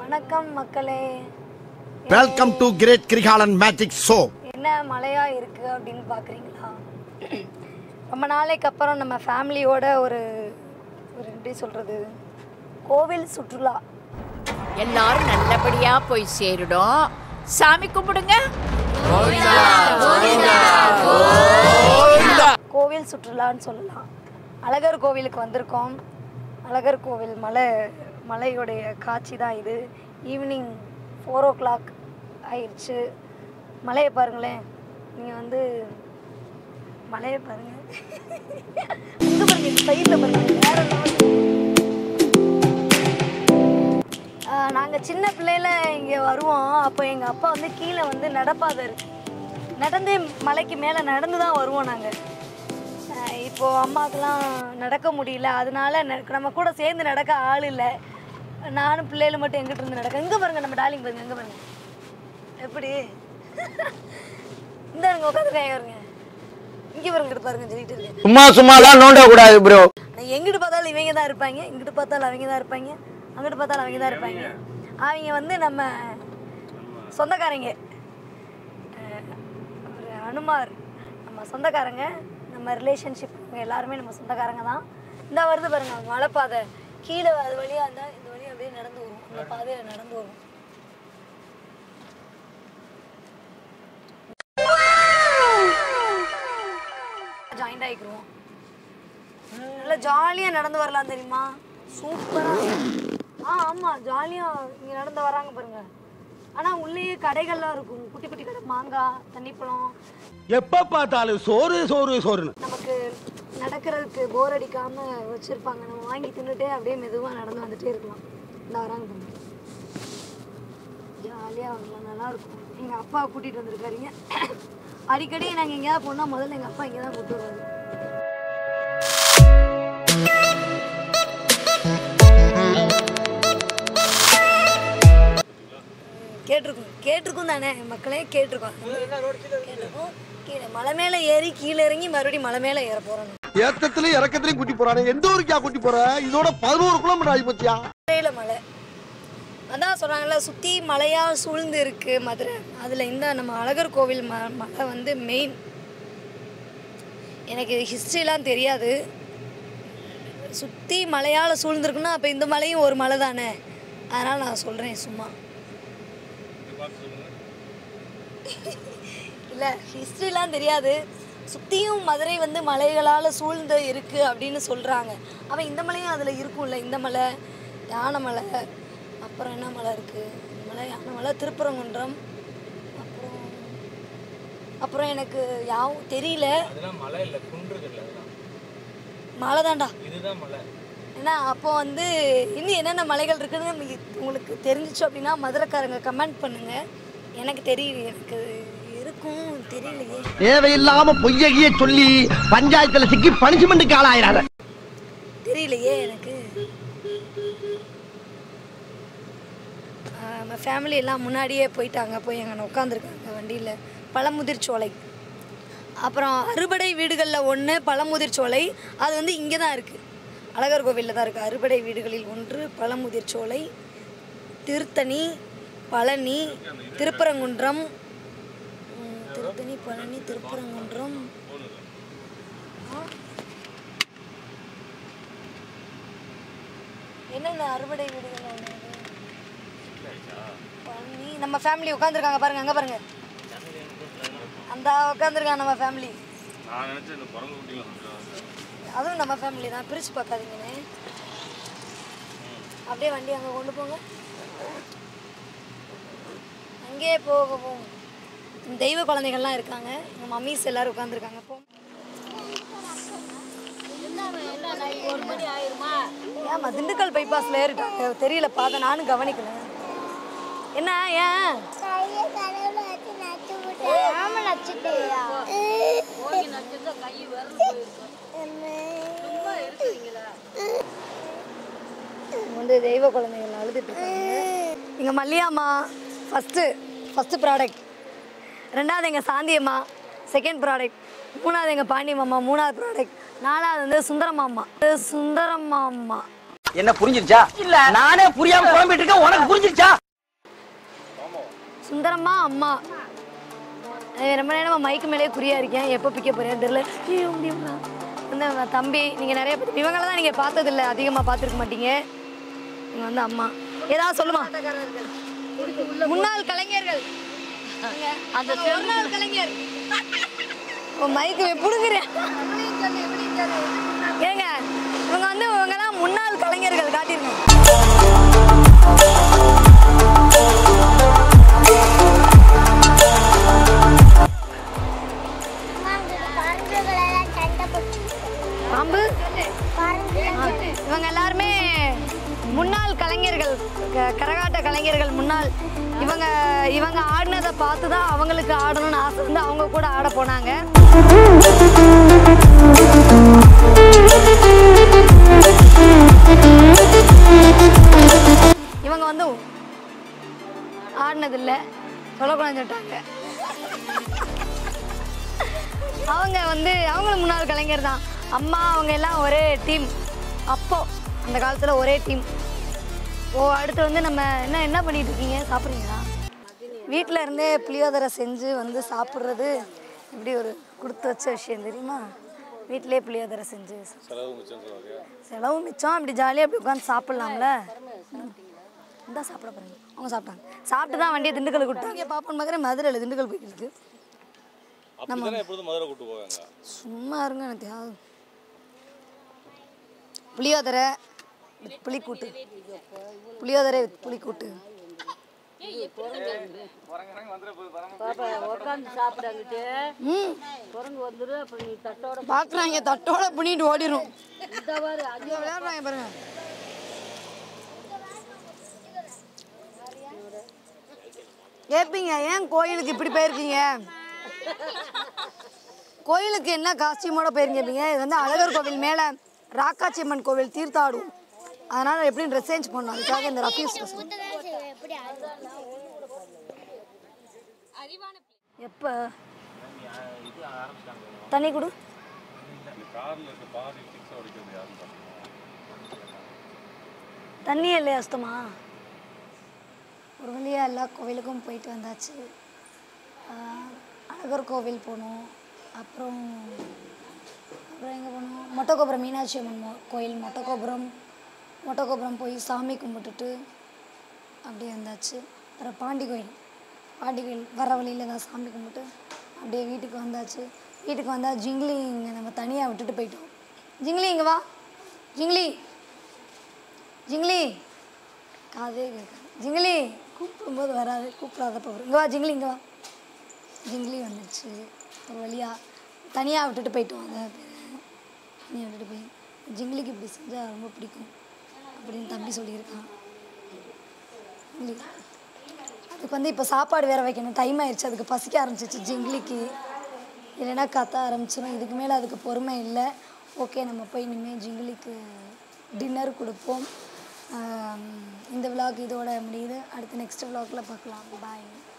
வணக்கம் மக்களே welcome to great Kirikalan magic show என்ன மழையா இருக்கு அப்படின்னு பார்க்குறீங்களா ரொம்ப நாளைக்கு அப்புறம் நம்ம ஃபேமிலியோட ஒரு ஒரு எப்படி சொல்கிறது கோவில் சுற்றுலா எல்லாரும் நல்லபடியா போய் சேருடும் சாமி கும்பிடுங்க கோவில் சுற்றுலான்னு சொல்லலாம் அழகர் கோவிலுக்கு வந்திருக்கோம் அழகர் கோவில் மலை மலையுடைய காட்சி தான் இது ஈவினிங் ஃபோர் ஓ கிளாக் ஆயிடுச்சு மலையை பாருங்களேன் நீங்கள் வந்து மலையை பாருங்க இங்க பாருங்க சைடில் பாருங்க வேற நாங்கள் சின்ன பிள்ளையில இங்கே வருவோம் அப்போ எங்கள் அப்பா வந்து கீழே வந்து நடப்பாதை இருக்கு நடந்து மலைக்கு மேலே நடந்து தான் வருவோம் நாங்கள் இப்போ அம்மாக்கெல்லாம் நடக்க முடியல அதனால ந- நம்ம கூட சேர்ந்து நடக்க ஆள் இல்லை நானும் பிள்ளைகள் மட்டும் எங்கிட்ட இருந்து நடக்க இங்கே பாருங்க நம்ம டார்லிங் பாருங்க இங்கே பாருங்க எப்படி இந்த இங்கே உட்காந்துருக்காங்க பாருங்க இங்கே பாருங்க இங்கிட்டு பாருங்க சொல்லிட்டு இருக்கேன் சும்மா சும்மாலாம் நோண்ட கூடாது ப்ரோ நான் எங்கிட்டு பார்த்தாலும் இவங்க தான் இருப்பாங்க இங்கிட்டு பார்த்தாலும் அவங்க தான் இருப்பாங்க அங்கிட்டு பார்த்தாலும் அவங்க தான் இருப்பாங்க அவங்க வந்து நம்ம சொந்தக்காரங்க அஹ் ஒரு அனுமார் நம்ம சொந்தக்காரங்க நம்ம ரிலேஷன்ஷிப் எல்லாருமே நம்ம சொந்தக்காரங்க தான் இந்த வருது பாருங்க மலைப்பாதை கீழே அது வழியாக இருந்தால் இந்த வழியாக அப்படியே நடந்து வரும் அந்த பாதையில் நடந்து வரும் ஜாயிண்ட் ஆகிக்குருவோம் நல்லா ஜாலியாக நடந்து வரலாம் தெரியுமா சூப்பராக ஆ ஆமாம் ஜாலியாக இங்கே நடந்து வராங்க பாருங்க ஆனால் உள்ளேயே கடைகள்லாம் இருக்கும் குட்டி குட்டி கடை மாங்காய் தண்ணிப்பழம் எப்ப பார்த்தாலும் சோறு சோறு சோறுன்னு நமக்கு நடக்கிறதுக்கு போர் அடிக்காம வச்சிருப்பாங்க நம்ம வாங்கி தின்னுட்டே அப்படியே மெதுவாக நடந்து வந்துட்டே இருக்கலாம் இந்த வராங்க பாருங்க ஜாலியாக வரலாம் நல்லா இருக்கும் எங்கள் அப்பா கூட்டிகிட்டு வந்திருக்காருங்க அடிக்கடி நாங்கள் எங்கேயாவது போனால் முதல்ல எங்கள் அப்பா இங்கே தான் கூப்பிட்டு வருவாரு கேட்டிருக்கோம் கேட்டிருக்கோம் தானே மக்களே கேட்டிருக்கோம் கேட்டிருக்கோம் கீழே மலை மேலே ஏறி கீழே இறங்கி மறுபடியும் மலை மேலே ஏற போகிறோம் ஏத்தத்திலயும் இறக்கத்திலயும் கூட்டி போறானே எந்த ஊருக்கா கூட்டி போற இதோட பதினோரு கிலோமீட்டர் ஆகி போச்சியா மதுரையில் மலை அதான் சொல்கிறாங்கல்ல சுற்றி மலையாக சூழ்ந்து இருக்கு மதுரை அதில் இந்த நம்ம அழகர் கோவில் ம மலை வந்து மெயின் எனக்கு ஹிஸ்ட்ரிலாம் தெரியாது சுற்றி மலையால் சூழ்ந்துருக்குன்னா அப்போ இந்த மலையும் ஒரு மலை தானே அதனால் நான் சொல்கிறேன் சும்மா இல்லை ஹிஸ்ட்ரிலாம் தெரியாது சுற்றியும் மதுரை வந்து மலைகளால் சூழ்ந்து இருக்குது அப்படின்னு சொல்கிறாங்க அவன் இந்த மலையும் அதில் இருக்கும்ல இந்த மலை யானை மலை அப்புறம் என்ன மலை இருக்குது மலை யானை மலை திருப்பரங்குன்றம் அப்புறம் அப்புறம் எனக்கு யாவும் தெரியல அதெல்லாம் மலை இல்லை குன்றுகள் அதெல்லாம் மலை தான்டா இதுதான் மலை ஏன்னா அப்போ வந்து இன்னும் என்னென்ன மலைகள் இருக்குன்னு நமக்கு உங்களுக்கு தெரிஞ்சிச்சு அப்படின்னா மதுரைக்காரங்க கமெண்ட் பண்ணுங்க எனக்கு தெரியல எனக்கு இருக்கும் தெரியலையே தேவையில்லாம பொய்யகிய சொல்லி பஞ்சாயத்துல சிக்கி பனிஷ்மெண்ட்டுக்கு ஆளாயிராத தெரியலையே எனக்கு ஆஹ் நம்ம ஃபேமிலி எல்லாம் முன்னாடியே போயிட்டாங்க போய் அங்கே உட்காந்துருக்காங்க வண்டியில் பழமுதிர் சோலை அப்புறம் அறுபடை வீடுகளில் ஒன்று பழமுதிர் சோலை அது வந்து இங்கே தான் இருக்குது அழகர் கோவிலில் தான் இருக்குது அறுபடை வீடுகளில் ஒன்று பழமுதிர் சோலை திருத்தணி பழனி திருப்பரங்குன்றம் ம், திருத்தணி பழனி திருப்பரங்குன்றம் ஆ என்னென்ன அறுவடை வீடுகள் ஒன்று பண்ணி நம்ம ஃபேமிலி உட்காந்துருக்காங்க பாருங்க அங்கே பாருங்க அந்த உட்காந்துருக்காங்க நம்ம ஃபேமிலி நான் நினைச்சேன் இந்த குரங்கு குட்டிலாம் சொல்றாங்க. அதுவும் நம்ம ஃபேமிலி தான் பிரித்து பார்க்காதீங்கண்ணே அப்படியே வண்டி அங்கே கொண்டு போங்க அங்கேயே போகவும் தெய்வ குழந்தைகள்லாம் இருக்காங்க எங்கள் மம்மிஸ் எல்லாரும் உட்காந்துருக்காங்க போ ஏம்மா திண்டுக்கல் பைபாஸில் ஏறிட்டாங்க தெரியல பார்த்த நானும் கவனிக்கல என்ன ஏன் இவங்க வந்து தெய்வ குழந்தைகள் அழுதுட்டு இருக்காங்க எங்க மல்லியாம்மா ஃபஸ்ட்டு ஃபஸ்ட்டு ப்ராடக்ட் ரெண்டாவது எங்கள் சாந்தியம்மா செகண்ட் ப்ராடக்ட் மூணாவது எங்கள் பாண்டியம்மா மூணாவது ப்ராடக்ட் நாலாவது வந்து சுந்தரமாம்மா சுந்தரமாம்மா என்ன புரிஞ்சிருச்சா இல்ல நானே புரியாம குழம்பிட்டு இருக்கேன் உனக்கு புரிஞ்சிருச்சா அப்புறமா அம்மா அது ரொம்ப நேரமாக மைக்கு மேலே குறியா இருக்கேன் எப்போ பிக்க போறேன்னு தெரியல ஐயோ முடியுமா வந்து நம்ம தம்பி நீங்கள் நிறைய பேர் இவங்கள தான் நீங்கள் பார்த்ததில்ல அதிகமாக பார்த்துருக்க மாட்டீங்க இவங்க வந்து அம்மா ஏதாவது சொல்லுமா முன்னாள் கலைஞர்கள் அந்த ஒரு நாள் கலைஞர் ஓ மைக்கு பிடுங்குறேன் ஏங்க இவங்க வந்து இவங்கெல்லாம் முன்னாள் கலைஞர்கள் காட்டியிருக்கோம் பாம்பு ஆ, இவங்க எல்லாருமே முன்னாள் கலைஞர்கள் க- கரகாட்ட கலைஞர்கள் முன்னாள் இவங்க இவங்க ஆடினதை பார்த்து தான் அவங்களுக்கு ஆடணும்னு ஆசை வந்து அவங்க கூட ஆட போனாங்க இவங்க வந்து ஆடினதில்ல சொல்லக்கூடாதுன்னு சொல்லிட்டாங்க அவங்க வந்து அவங்களும் முன்னாள் கலைஞர் தான் அம்மா அவங்க எல்லாம் ஒரே டீம் அப்போ அந்த காலத்தில் ஒரே டீம் ஓ அடுத்து வந்து நம்ம என்ன என்ன பண்ணிட்டு இருக்கீங்க சாப்பிட்றீங்களா வீட்டில் இருந்தே புளியோதரை செஞ்சு வந்து சாப்பிட்றது இப்படி ஒரு கொடுத்து வச்ச விஷயம் தெரியுமா வீட்டிலே புளியோதரை செஞ்சு செலவு மிச்சம் சொல்லுவாங்க செலவு மிச்சம் அப்படி ஜாலியாக அப்படி உட்காந்து சாப்பிட்லாம்ல இந்த சாப்பிட போகிறீங்க அவங்க சாப்பிட்டாங்க சாப்பிட்டு தான் வண்டியை திண்டுக்கல் கொடுத்தாங்க பாப்பன் பார்க்குறேன் மதுரையில் திண்டுக்கல் போய்க்கிட்டு இருக்கு அப்படிதானே எப்பொழுதும் மதுரை கூட்டு போவாங்க சும்மா இருங்க எனக்கு தேவை புளியோதரை with புளிக்கூட்டு புளியோதரை with புளிக்கூட்டு ம் பார்க்குறாங்க தட்டோட பண்ணிட்டு ஓடிடும் விளையாடுறாங்க பாருங்க கேட்பீங்க ஏன் கோயிலுக்கு இப்படி போயிருக்கீங்க கோயிலுக்கு என்ன காஸ்டியூமோட போயிருக்கீங்க இது வந்து அழகர் கோவில் மேலே ராக்காச்சி அம்மன் கோவில் தீர்த்தாடும் அதனால் எப்படியும் ட்ரெஸ் சேஞ்ச் பண்ணணும் அதுக்காக இந்த ரஃப்யூஸ் ட்ரெஸ் எப்போ தண்ணி கொடு கார்ல இருக்க பாதி பிக்ஸ் உடைக்கிறது யாருன்னு பார்த்தீங்கன்னா தண்ணி இல்லையா சுத்தமா ஒரு வழியாக எல்லா கோவிலுக்கும் போயிட்டு வந்தாச்சு ஆஹ் அழகர் கோவில் போனோம் அப்புறம் அப்புறம் எங்கே போனோம் மொட்டக்கோபுரம் மீனாட்சி அம்மன் மொ- கோயில் மொட்டக்கோபுரம் மொட்டக்கோபுரம் போய் சாமி கும்பிட்டுட்டு அப்படியே வந்தாச்சு அப்புறம் பாண்டி கோயில் பாண்டி கோயில் வர வழியில் தான் சாமி கும்பிட்டு அப்படியே வீட்டுக்கு வந்தாச்சு வீட்டுக்கு வந்தால் ஜிங்லி இங்கே நம்ம தனியாக விட்டுட்டு போயிட்டோம் ஜிங்லி இங்கே வா ஜிங்லி ஜிங்லி காதே கேட்காது ஜிங்லி கூப்பிடும்போது வராது கூப்பிடாதப்ப வரும் இங்கே வா ஜிங்லி இங்கே வா ஜிங்லி வந்துடுச்சு ஒரு வழியாக தனியாக விட்டுட்டு போயிட்டோம் அதை தனியாக விட்டுட்டு போய் ஜிங்லிக்கு இப்படி செஞ்சால் ரொம்ப பிடிக்கும் அப்படின்னு தம்பி சொல்லியிருக்கான் ஜிங்லி அதுக்கு வந்து இப்போ சாப்பாடு வேற வைக்கணும் டைம் ஆயிடுச்சு அதுக்கு பசிக்க ஆரம்பிச்சிச்சு ஜிங்லிக்கு இல்லைன்னா கத்த ஆரம்பிச்சிடும் இதுக்கு மேலே அதுக்கு பொறுமை இல்லை ஓகே நம்ம போய் இனிமேல் ஜிங்கிலிக்கு டின்னர் கொடுப்போம் ஆம், இந்த விலாக் இதோட முடியுது அடுத்த நெக்ஸ்ட் விலாகில் பார்க்கலாம் பாய்